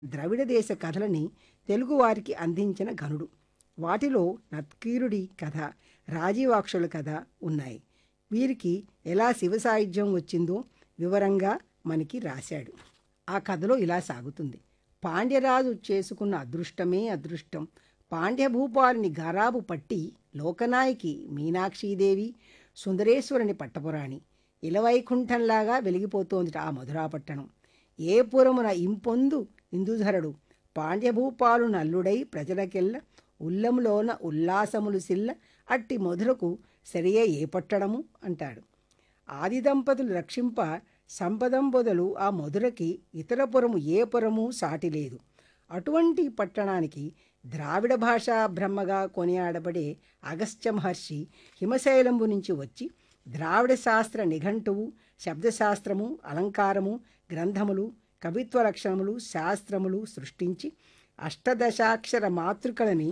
ద్రవిడ దేశ కథలని తెలుగువారికి అందించిన ఘనుడు వాటిలో నత్కీరుడి కథ రాజీవాక్షుల కథ ఉన్నాయి వీరికి ఎలా శివ సాయుధ్యం వచ్చిందో వివరంగా మనకి రాశాడు ఆ కథలో ఇలా సాగుతుంది పాండ్యరాజు చేసుకున్న అదృష్టమే అదృష్టం పాండ్యభూపాలుని గారాబు పట్టి లోకనాయకి మీనాక్షీదేవి సుందరేశ్వరుని పట్టపురాణి ఇలవైకుంఠంలాగా వెలిగిపోతోంది ఆ మధురాపట్టణం ఏ పురమున ఇంపొందు ఇందుధరుడు పాండ్యభూపాలు నల్లుడై ప్రజలకెల్ల ఉల్లములోన ఉల్లాసములు సిల్ల అట్టి మధురకు సరియే ఏ పట్టణము అంటాడు ఆది దంపతులు రక్షింప సంపదం బొదలు ఆ మధురకి ఇతర పురము ఏ పురము సాటి లేదు అటువంటి పట్టణానికి ద్రావిడ భాషా బ్రహ్మగా కొనియాడబడే అగస్త్య మహర్షి హిమశైలంబు నుంచి వచ్చి ద్రావిడ శాస్త్ర నిఘంటువు శబ్దశాస్త్రము అలంకారము గ్రంథములు కవిత్వ లక్షణములు శాస్త్రములు సృష్టించి అష్టదశాక్షర మాతృకలని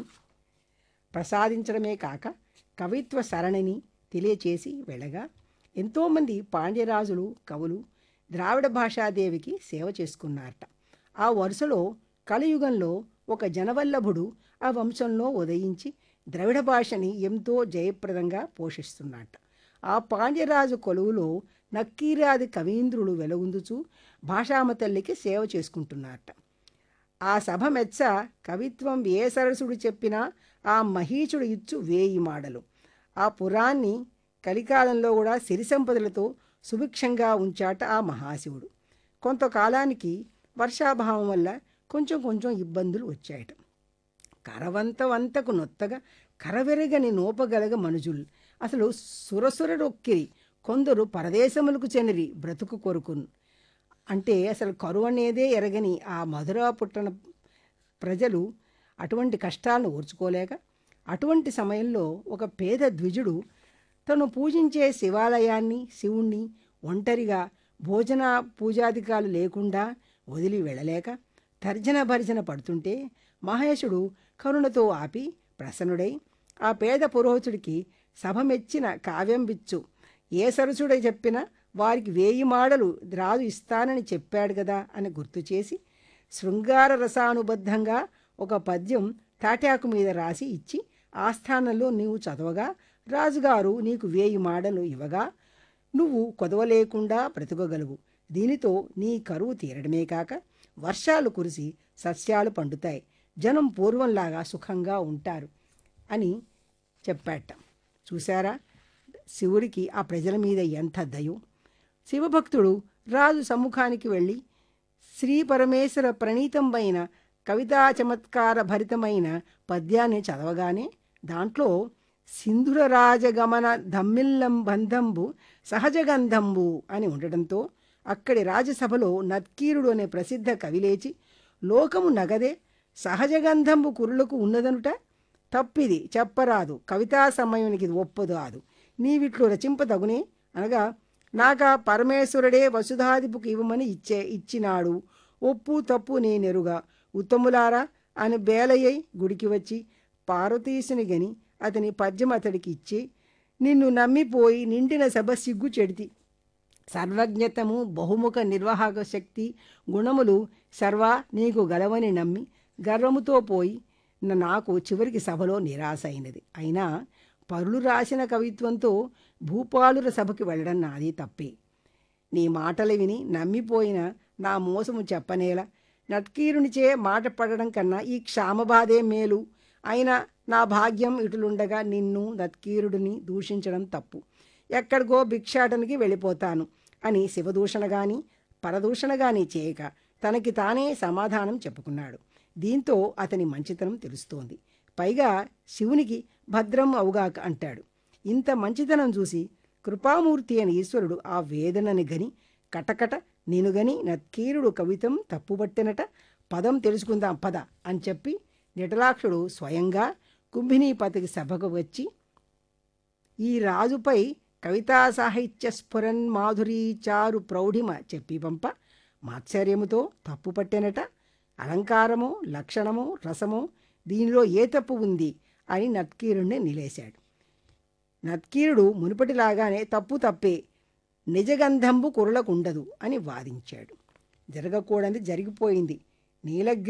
ప్రసాదించడమే కాక కవిత్వ సరణిని తెలియచేసి వెళ్ళగా ఎంతోమంది పాండ్యరాజులు కవులు ద్రావిడ భాషాదేవికి సేవ చేసుకున్నారట ఆ వరుసలో కలియుగంలో ఒక జనవల్లభుడు ఆ వంశంలో ఉదయించి ద్రవిడ భాషని ఎంతో జయప్రదంగా పోషిస్తున్నట్ట ఆ పాండ్యరాజు కొలువులో నక్కీరాది కవీంద్రులు వెలుగుందుచు భాషామ తల్లికి సేవ చేసుకుంటున్నారట ఆ సభ మెచ్చ కవిత్వం ఏ సరసుడు చెప్పినా ఆ మహీచుడు ఇచ్చు వేయి మాడలు ఆ పురాన్ని కలికాలంలో కూడా సిరి సంపదలతో సుభిక్షంగా ఉంచాట ఆ మహాశివుడు కొంతకాలానికి వర్షాభావం వల్ల కొంచెం కొంచెం ఇబ్బందులు వచ్చాయట కరవంతవంతకు నొత్తగా కరవెరగని నోపగలగ మనుజులు అసలు సురసురరొక్కిరి కొందరు పరదేశములకు చెనిరి బ్రతుకు కొరుకును అంటే అసలు కరువు అనేదే ఎరగని ఆ మధుర పుట్టణ ప్రజలు అటువంటి కష్టాలను ఓర్చుకోలేక అటువంటి సమయంలో ఒక పేద ద్విజుడు తను పూజించే శివాలయాన్ని శివుణ్ణి ఒంటరిగా భోజన పూజాధికాలు లేకుండా వదిలి వెళ్ళలేక తర్జన భర్జన పడుతుంటే మహేశుడు కరుణతో ఆపి ప్రసన్నుడై ఆ పేద పురోహితుడికి సభ మెచ్చిన కావ్యం బిచ్చు ఏ సరసుడై చెప్పినా వారికి వేయి మాడలు రాజు ఇస్తానని చెప్పాడు కదా అని గుర్తు చేసి శృంగార రసానుబద్ధంగా ఒక పద్యం తాటాకు మీద రాసి ఇచ్చి ఆస్థానంలో నీవు చదవగా రాజుగారు నీకు వేయి మాడలు ఇవ్వగా నువ్వు కొదవలేకుండా బ్రతకగలవు దీనితో నీ కరువు తీరడమే కాక వర్షాలు కురిసి సస్యాలు పండుతాయి జనం పూర్వంలాగా సుఖంగా ఉంటారు అని చెప్పాట చూసారా శివుడికి ఆ ప్రజల మీద ఎంత దయం శివభక్తుడు రాజు సమ్ముఖానికి వెళ్ళి శ్రీ పరమేశ్వర ప్రణీతమైన కవితా చమత్కార భరితమైన పద్యాన్ని చదవగానే దాంట్లో సింధుర రాజగమన ధమ్మిల్లం బంధంబు సహజగంధంబు అని ఉండటంతో అక్కడి రాజసభలో నత్కీరుడు అనే ప్రసిద్ధ కవి లేచి లోకము నగదే సహజగంధంబు కురులకు ఉన్నదనుట తప్పిది చెప్పరాదు కవితా సమయానికి ఇది ఒప్పదాదు నీవిట్లు రచింపదగునే అనగా నాకా పరమేశ్వరుడే వసుధాదిపుకు ఇవ్వమని ఇచ్చే ఇచ్చినాడు ఒప్పు తప్పు నేనెరుగా ఉత్తములారా అని బేలయ్యై గుడికి వచ్చి పార్వతీశుని గని అతని పద్యం అతడికి ఇచ్చి నిన్ను నమ్మిపోయి నిండిన సభ సిగ్గు చెడితి సర్వజ్ఞతము బహుముఖ నిర్వాహక శక్తి గుణములు సర్వ నీకు గలవని నమ్మి గర్వముతో పోయి నాకు చివరికి సభలో నిరాశ అయినది అయినా పరులు రాసిన కవిత్వంతో భూపాలుర సభకి వెళ్ళడం నాది తప్పే నీ మాటలు విని నమ్మిపోయిన నా మోసము చెప్పనేలా నట్కీరునిచే మాట పడడం కన్నా ఈ క్షామబాధే మేలు అయినా నా భాగ్యం ఇటులుండగా నిన్ను నత్కీరుడిని దూషించడం తప్పు ఎక్కడికో భిక్షాటనికి వెళ్ళిపోతాను అని శివదూషణ గాని పరదూషణ గాని చేయక తనకి తానే సమాధానం చెప్పుకున్నాడు దీంతో అతని మంచితనం తెలుస్తోంది పైగా శివునికి భద్రం అవుగాక అంటాడు ఇంత మంచితనం చూసి కృపామూర్తి అని ఈశ్వరుడు ఆ వేదనని గని కటకట నేను గని నత్కీరుడు కవితం తప్పుబట్టినట పదం తెలుసుకుందాం పద అని చెప్పి నిటలాక్షుడు స్వయంగా కుంభినీపతికి సభకు వచ్చి ఈ రాజుపై కవితా సాహిత్య స్ఫురన్ మాధురీ చారు ప్రౌఢిమ చెప్పి పంప మాత్సర్యముతో తప్పు పట్టెనట అలంకారము లక్షణము రసము దీనిలో ఏ తప్పు ఉంది అని నత్కీరుణ్ణి నిలేశాడు నత్కీరుడు మునుపటిలాగానే తప్పు తప్పే నిజగంధంబు కురులకుండదు అని వాదించాడు జరగకూడనిది జరిగిపోయింది నీలగిరి